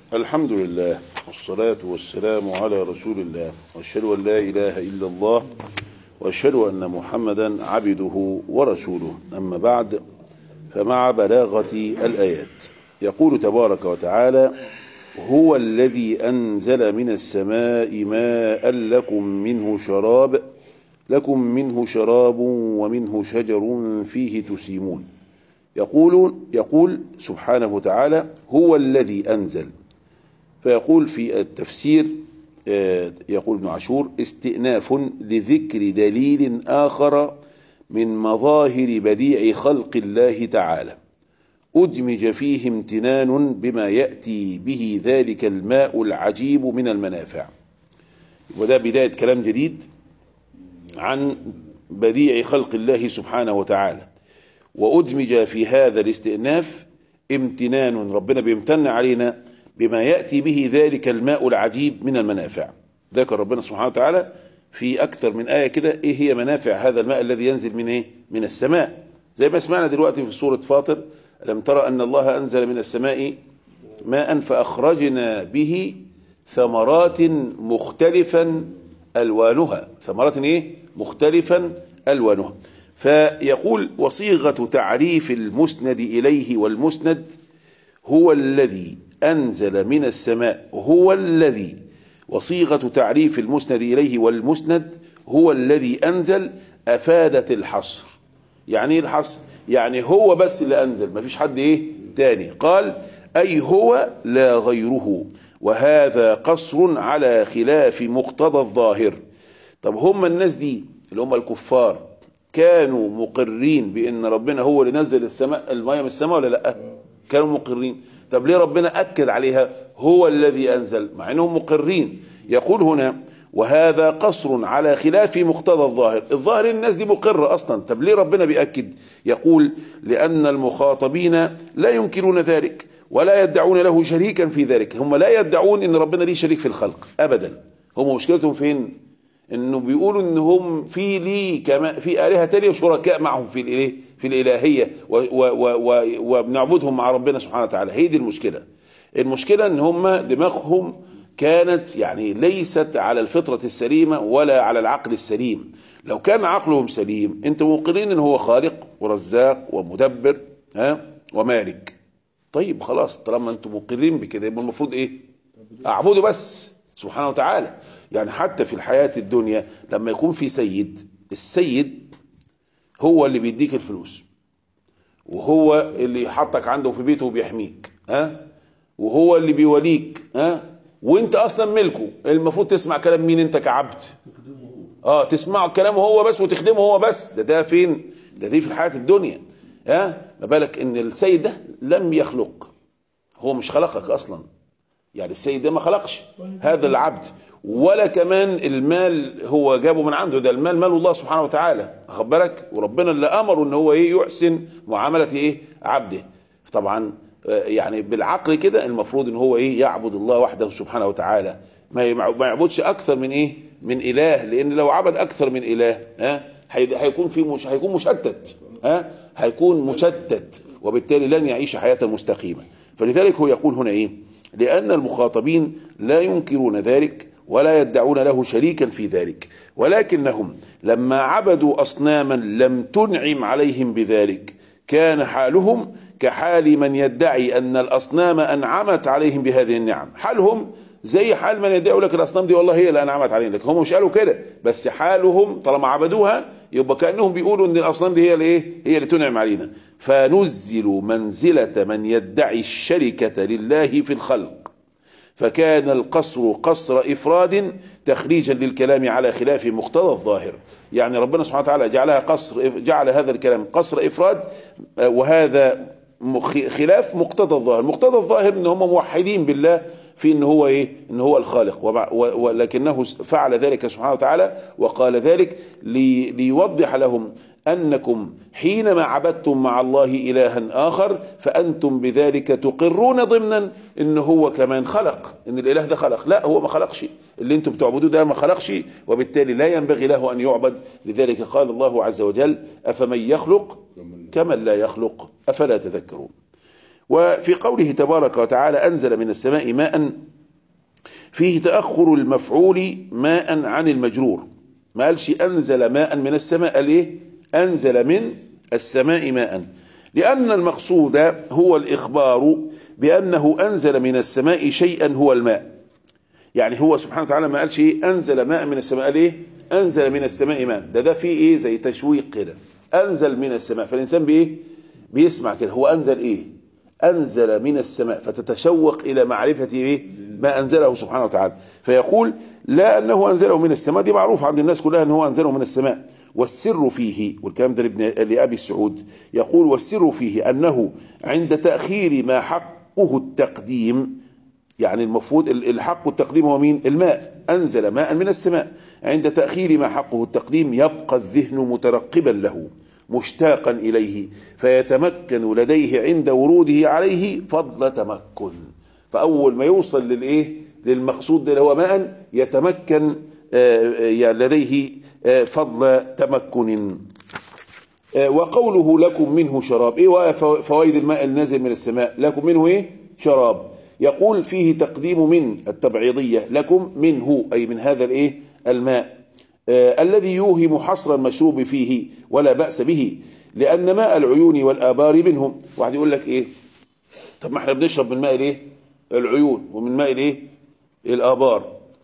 الحمد لله والصلاة والسلام على رسول الله وأشهد أن لا إله إلا الله وأشهد أن محمدا عبده ورسوله أما بعد فمع بلاغة الآيات يقول تبارك وتعالى هو الذي أنزل من السماء ماء لكم منه شراب لكم منه شراب ومنه شجر فيه تسيمون يقول يقول سبحانه وتعالى هو الذي أنزل فيقول في التفسير آه، يقول ابن عاشور استئناف لذكر دليل آخر من مظاهر بديع خلق الله تعالى أدمج فيه امتنان بما يأتي به ذلك الماء العجيب من المنافع وده بداية كلام جديد عن بديع خلق الله سبحانه وتعالى وأدمج في هذا الاستئناف امتنان ربنا بيمتن علينا بما يأتي به ذلك الماء العجيب من المنافع ذكر ربنا سبحانه وتعالى في أكثر من آية كده إيه هي منافع هذا الماء الذي ينزل من إيه؟ من السماء زي ما سمعنا دلوقتي في سورة فاطر ألم ترى أن الله أنزل من السماء ماء فأخرجنا به ثمرات مختلفا ألوانها ثمرات إيه؟ مختلفا ألوانها فيقول وصيغة تعريف المسند إليه والمسند هو الذي أنزل من السماء هو الذي وصيغة تعريف المسند إليه والمسند هو الذي أنزل أفادت الحصر يعني إيه الحصر يعني هو بس اللي أنزل مفيش حد إيه تاني قال أي هو لا غيره وهذا قصر على خلاف مقتضى الظاهر طب هم الناس دي اللي هم الكفار كانوا مقرين بأن ربنا هو اللي نزل السماء المياه من السماء ولا لا كانوا مقرين طب ليه ربنا أكد عليها هو الذي أنزل مع أنهم مقرين يقول هنا وهذا قصر على خلاف مقتضى الظاهر الظاهر الناس دي مقرة أصلا طب ليه ربنا بيأكد يقول لأن المخاطبين لا ينكرون ذلك ولا يدعون له شريكا في ذلك هم لا يدعون ان ربنا ليه شريك في الخلق ابدا هم مشكلتهم فين انه بيقولوا ان هم في ليه كما في الهه تانية وشركاء معهم في الاله في الالهيه وبنعبدهم مع ربنا سبحانه وتعالى هي دي المشكله المشكله ان هم دماغهم كانت يعني ليست على الفطره السليمه ولا على العقل السليم لو كان عقلهم سليم انتم موقنين ان هو خالق ورزاق ومدبر ها ومالك طيب خلاص طالما انتم مقرين بكده يبقى المفروض ايه اعبدوا بس سبحانه وتعالى يعني حتى في الحياة الدنيا لما يكون في سيد السيد هو اللي بيديك الفلوس وهو اللي يحطك عنده في بيته وبيحميك ها وهو اللي بيوليك ها وانت اصلا ملكه المفروض تسمع كلام مين انت كعبد اه تسمع كلامه هو بس وتخدمه هو بس ده ده فين ده دي في الحياة الدنيا ها ما بالك ان السيد ده لم يخلق هو مش خلقك اصلا يعني السيد ده ما خلقش هذا العبد ولا كمان المال هو جابه من عنده ده المال مال الله سبحانه وتعالى واخد بالك وربنا اللي امره ان هو ايه يحسن معامله ايه عبده طبعا يعني بالعقل كده المفروض ان هو ايه يعبد الله وحده سبحانه وتعالى ما ما يعبدش اكثر من ايه من اله لان لو عبد اكثر من اله ها هيكون في مش هيكون مشتت ها هيكون مشتت وبالتالي لن يعيش حياه مستقيمه فلذلك هو يقول هنا ايه لأن المخاطبين لا ينكرون ذلك ولا يدعون له شريكا في ذلك ولكنهم لما عبدوا أصناما لم تنعم عليهم بذلك كان حالهم كحال من يدعي أن الأصنام أنعمت عليهم بهذه النعم حالهم زي حال من يدعي لك الأصنام دي والله هي اللي أنعمت عليهم لك هم مش قالوا كده بس حالهم طالما عبدوها يبقى كأنهم بيقولوا أن الأصنام دي هي اللي إيه هي اللي تنعم علينا فنزلوا منزلة من يدعي الشركة لله في الخلق فكان القصر قصر إفراد تخريجا للكلام على خلاف مقتضى الظاهر يعني ربنا سبحانه وتعالى جعلها قصر جعل هذا الكلام قصر إفراد وهذا خلاف مقتضى الظاهر مقتضى الظاهر ان هم موحدين بالله في ان هو ايه ان هو الخالق ولكنه فعل ذلك سبحانه وتعالى وقال ذلك لي ليوضح لهم انكم حينما عبدتم مع الله الها اخر فانتم بذلك تقرون ضمنا ان هو كمان خلق ان الاله ده خلق لا هو ما خلقش اللي انتم بتعبدوه ده ما خلقش وبالتالي لا ينبغي له ان يعبد لذلك قال الله عز وجل افمن يخلق كمن لا يخلق افلا تذكرون وفي قوله تبارك وتعالى أنزل من السماء ماء فيه تأخر المفعول ماء عن المجرور ما قالش أنزل ماء من السماء قال إيه أنزل من السماء ماء لأن المقصود هو الإخبار بأنه أنزل من السماء شيئا هو الماء يعني هو سبحانه وتعالى ما قالش إيه أنزل ماء من السماء قال إيه أنزل من السماء ماء ده ده فيه إيه زي تشويق كده أنزل من السماء فالإنسان بإيه بيسمع كده هو أنزل إيه أنزل من السماء فتتشوق إلى معرفة إيه ما أنزله سبحانه وتعالى فيقول لا أنه أنزله من السماء دي معروف عند الناس كلها أنه أنزله من السماء والسر فيه والكلام ده لابن لأبي السعود يقول والسر فيه أنه عند تأخير ما حقه التقديم يعني المفروض الحق التقديم هو مين الماء أنزل ماء من السماء عند تأخير ما حقه التقديم يبقى الذهن مترقبا له مشتاقا إليه فيتمكن لديه عند وروده عليه فضل تمكن فأول ما يوصل للإيه للمقصود ده اللي هو ماء يتمكن لديه فضل تمكن وقوله لكم منه شراب ايه فوائد الماء النازل من السماء لكم منه ايه شراب يقول فيه تقديم من التبعيضية لكم منه أي من هذا الايه الماء آه الذي يوهم حصر المشروب فيه ولا بأس به لأن ماء العيون والآبار منهم واحد يقول لك ايه طب ما احنا بنشرب من ماء الايه العيون ومن ماء الايه الآبار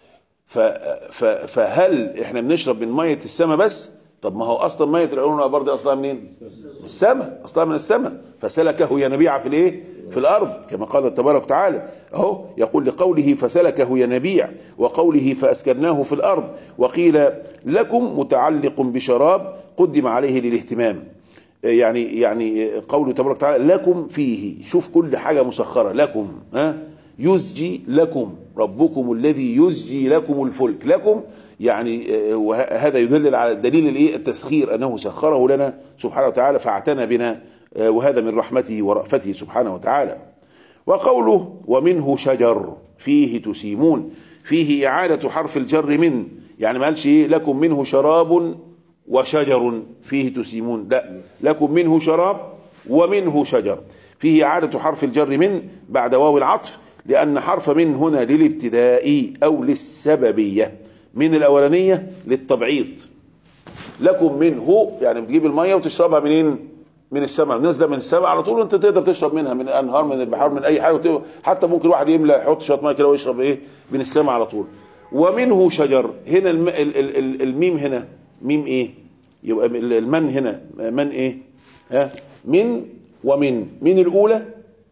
فهل احنا بنشرب من مية السماء بس طب ما هو اصلا ميه العيون والابار دي اصلها منين؟ من السماء اصلها من السماء فسلكه ينابيع في الايه؟ في الارض كما قال تبارك وتعالى اهو يقول لقوله فسلكه ينابيع وقوله فاسكناه في الارض وقيل لكم متعلق بشراب قدم عليه للاهتمام يعني يعني قوله تبارك وتعالى لكم فيه شوف كل حاجه مسخره لكم ها يزجي لكم ربكم الذي يزجي لكم الفلك لكم يعني وهذا يدل على دليل الايه التسخير انه سخره لنا سبحانه وتعالى فاعتنى بنا وهذا من رحمته ورأفته سبحانه وتعالى وقوله ومنه شجر فيه تسيمون فيه إعادة حرف الجر من يعني ما قالش ايه لكم منه شراب وشجر فيه تسيمون لا لكم منه شراب ومنه شجر فيه إعادة حرف الجر من بعد واو العطف لأن حرف من هنا للابتداء أو للسببية من الأولانية للتبعيض لكم منه يعني بتجيب المية وتشربها منين من السماء نازله من السماء على طول وانت تقدر تشرب منها من الانهار من البحار من اي حاجه حتى ممكن واحد يملى يحط شويه ميه كده ويشرب ايه من السماء على طول ومنه شجر هنا الم... ال... ال... الميم هنا ميم ايه يبقى المن هنا من ايه ها من ومن من الاولى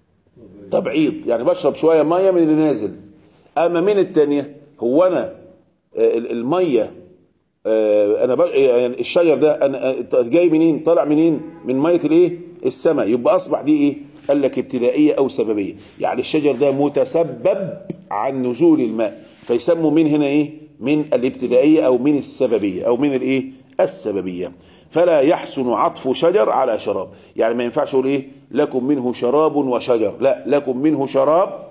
تبعيض يعني بشرب شويه ميه من اللي نازل اما من الثانيه هو انا الميه انا ب... يعني الشجر ده انا جاي منين طالع منين من ميه الايه السماء يبقى اصبح دي ايه قال لك ابتدائيه او سببيه يعني الشجر ده متسبب عن نزول الماء فيسموا من هنا ايه من الابتدائيه او من السببيه او من الايه السببيه فلا يحسن عطف شجر على شراب يعني ما ينفعش اقول ايه لكم منه شراب وشجر لا لكم منه شراب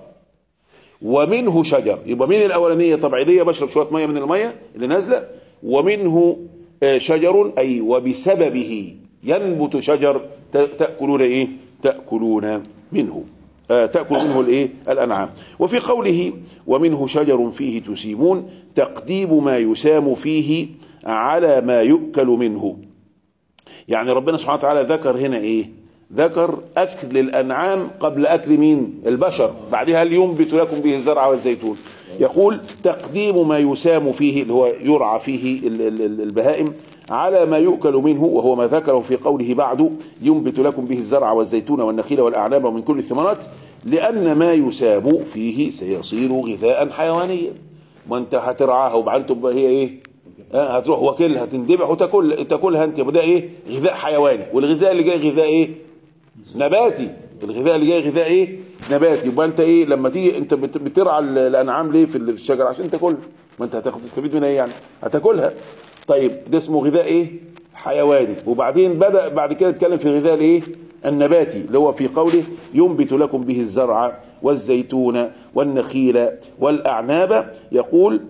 ومنه شجر يبقى من الاولانيه طبيعيه بشرب شويه ميه من الميه اللي نازله ومنه شجر أي وبسببه ينبت شجر تأكلون إيه تأكلون منه تأكل منه الإيه الأنعام وفي قوله ومنه شجر فيه تسيمون تقديم ما يسام فيه على ما يؤكل منه يعني ربنا سبحانه وتعالى ذكر هنا إيه ذكر أكل الأنعام قبل أكل مين البشر بعدها ينبت لكم به الزرع والزيتون يقول تقديم ما يسام فيه اللي هو يرعى فيه البهائم على ما يؤكل منه وهو ما ذكره في قوله بعد ينبت لكم به الزرع والزيتون والنخيل والأعناب ومن كل الثمرات لأن ما يسام فيه سيصير غذاء حيوانيا ما انت هترعاها وبعدين تبقى هي ايه هتروح واكلها تندبح وتاكل تاكلها انت يبقى ده ايه غذاء حيواني والغذاء اللي جاي غذاء ايه نباتي الغذاء اللي جاي غذاء ايه نباتي يبقى انت ايه لما تيجي انت بترعى الانعام ليه في الشجر عشان تاكلها ما انت هتاخد تستفيد منها ايه يعني هتاكلها طيب ده اسمه غذاء ايه حيواني وبعدين بدا بعد كده اتكلم في غذاء الايه النباتي اللي هو في قوله ينبت لكم به الزرع والزيتون والنخيل والاعناب يقول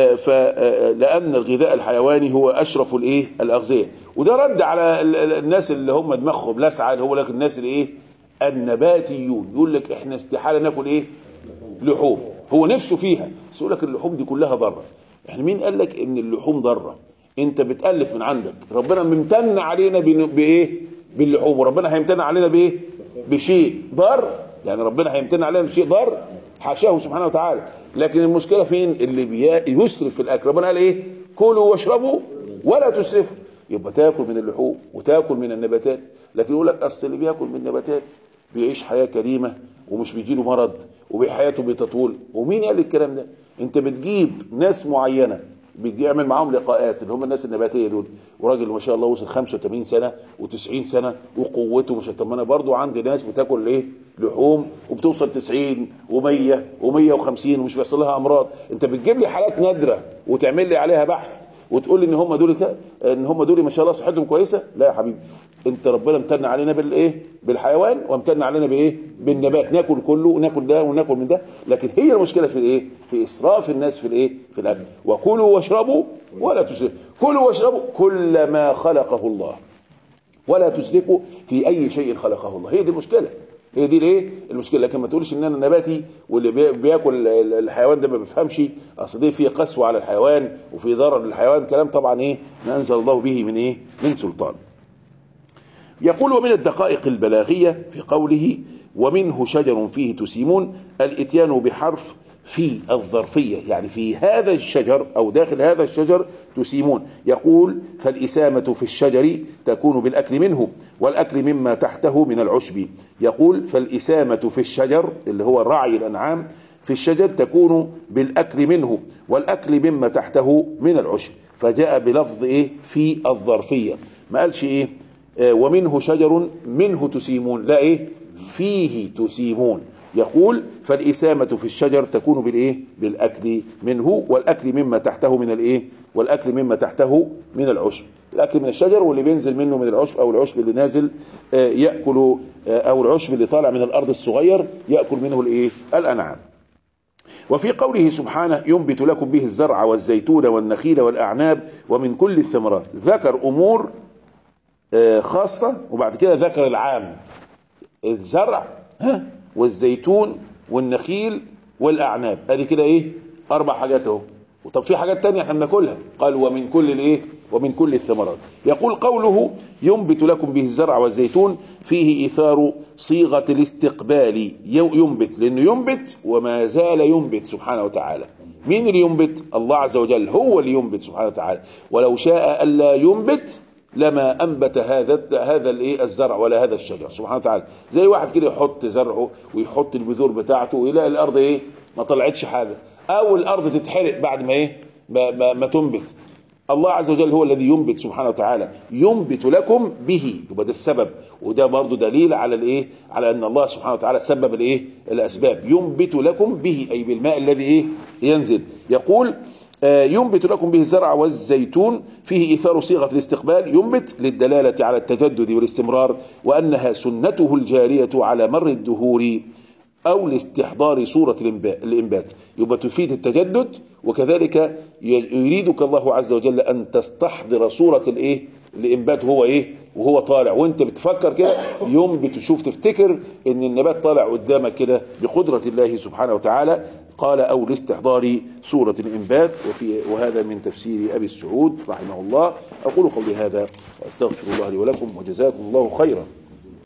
فلان الغذاء الحيواني هو اشرف الايه الاغذيه وده رد على الناس اللي هم دماغهم لسعه اللي هو لك الناس اللي ايه النباتيون يقول لك احنا استحاله ناكل ايه لحوم هو نفسه فيها بس يقول لك اللحوم دي كلها ضاره يعني مين قال لك ان اللحوم ضاره انت بتالف من عندك ربنا ممتن علينا بن- بايه باللحوم وربنا هيمتن علينا بايه بشيء ضار يعني ربنا هيمتن علينا بشيء ضار حاشاه سبحانه وتعالى لكن المشكله فين اللي بي- يسرف في الاكل ربنا قال ايه كلوا واشربوا ولا تسرفوا يبقى تاكل من اللحوم وتاكل من النباتات لكن يقول لك اصل اللي بياكل من النباتات بيعيش حياه كريمه ومش بيجيله مرض وحياته بتطول ومين قال الكلام ده انت بتجيب ناس معينه بيعمل معاهم لقاءات اللي هم الناس النباتيه دول وراجل ما شاء الله وصل 85 سنه و90 سنه وقوته مش طب ما انا برضه عندي ناس بتاكل ايه لحوم وبتوصل 90 و100 و150 ومش بيحصل لها امراض انت بتجيب لي حالات نادره وتعمل لي عليها بحث وتقول لي ان هم دول كده- ان هم دول ما شاء الله صحتهم كويسه لا يا حبيبي انت ربنا امتن علينا بالايه بالحيوان وامتن علينا بايه بالنبات ناكل كله وناكل ده وناكل من ده لكن هي المشكله في الايه في اسراف الناس في الايه في الاكل وكلوا واشربوا ولا تسرفوا كلوا واشربوا كل ما خلقه الله ولا تسرفوا في اي شيء خلقه الله هي دي المشكله هي دي الايه المشكله لكن ما تقولش ان انا نباتي واللي بي- بياكل ال- الحيوان ده ما بيفهمش اصل دي في قسوه على الحيوان وفي ضرر للحيوان كلام طبعا ايه ما انزل الله به من ايه من سلطان يقول ومن الدقائق البلاغية في قوله ومنه شجر فيه تسيمون الاتيان بحرف في الظرفية يعني في هذا الشجر أو داخل هذا الشجر تسيمون يقول فالإسامة في الشجر تكون بالأكل منه والأكل مما تحته من العشب يقول فالإسامة في الشجر اللي هو راعي الأنعام في الشجر تكون بالأكل منه والأكل مما تحته من العشب فجاء بلفظ إيه في الظرفية ما قالش إيه آه، ومنه شجر منه تسيمون لا ايه فيه تسيمون يقول فالإسامة في الشجر تكون بالإيه؟ بالأكل منه والأكل مما تحته من الإيه؟ والأكل مما تحته من العشب الأكل من الشجر واللي بينزل منه من العشب أو العشب اللي نازل آه، يأكل آه، أو العشب اللي طالع من الأرض الصغير يأكل منه الإيه؟ الأنعام وفي قوله سبحانه ينبت لكم به الزرع والزيتون والنخيل والأعناب ومن كل الثمرات ذكر أمور آه، خاصة وبعد كده ذكر العام الزرع ها والزيتون والنخيل والأعناب ادي كده ايه أربع حاجات اهو وطب في حاجات تانية احنا بناكلها قال ومن كل الايه ومن كل الثمرات يقول قوله ينبت لكم به الزرع والزيتون فيه إيثار صيغة الاستقبال يو- ينبت لأنه ينبت وما زال ينبت سبحانه وتعالى مين اللي ينبت الله عز وجل هو اللي ينبت سبحانه وتعالى ولو شاء ألا ينبت لما انبت هذا هذا الايه الزرع ولا هذا الشجر سبحانه وتعالى زي واحد كده يحط زرعه ويحط البذور بتاعته ويلاقي الارض ايه ما طلعتش حاجه او الارض تتحرق بعد ما ايه ما, ما, ما تنبت الله عز وجل هو الذي ينبت سبحانه وتعالى ينبت لكم به يبقى ده السبب وده برضه دليل على الايه على ان الله سبحانه وتعالى سبب الايه الاسباب ينبت لكم به اي بالماء الذي ايه ينزل يقول آه، ينبت لكم به الزرع والزيتون فيه إيثار صيغة الاستقبال ينبت للدلالة على التجدد والاستمرار وأنها سنته الجارية على مر الدهور أو لاستحضار صورة الإنبا- الإنبات يبقى تفيد التجدد وكذلك ي- يريدك الله عز وجل أن تستحضر صورة الإيه الإنبات هو إيه وهو طالع وانت بتفكر كده ينبت تشوف تفتكر ان النبات طالع قدامك كده بقدرة الله سبحانه وتعالى قال او لاستحضار سورة الانبات وفي وهذا من تفسير ابي السعود رحمه الله اقول قولي هذا واستغفر الله لي ولكم وجزاكم الله خيرا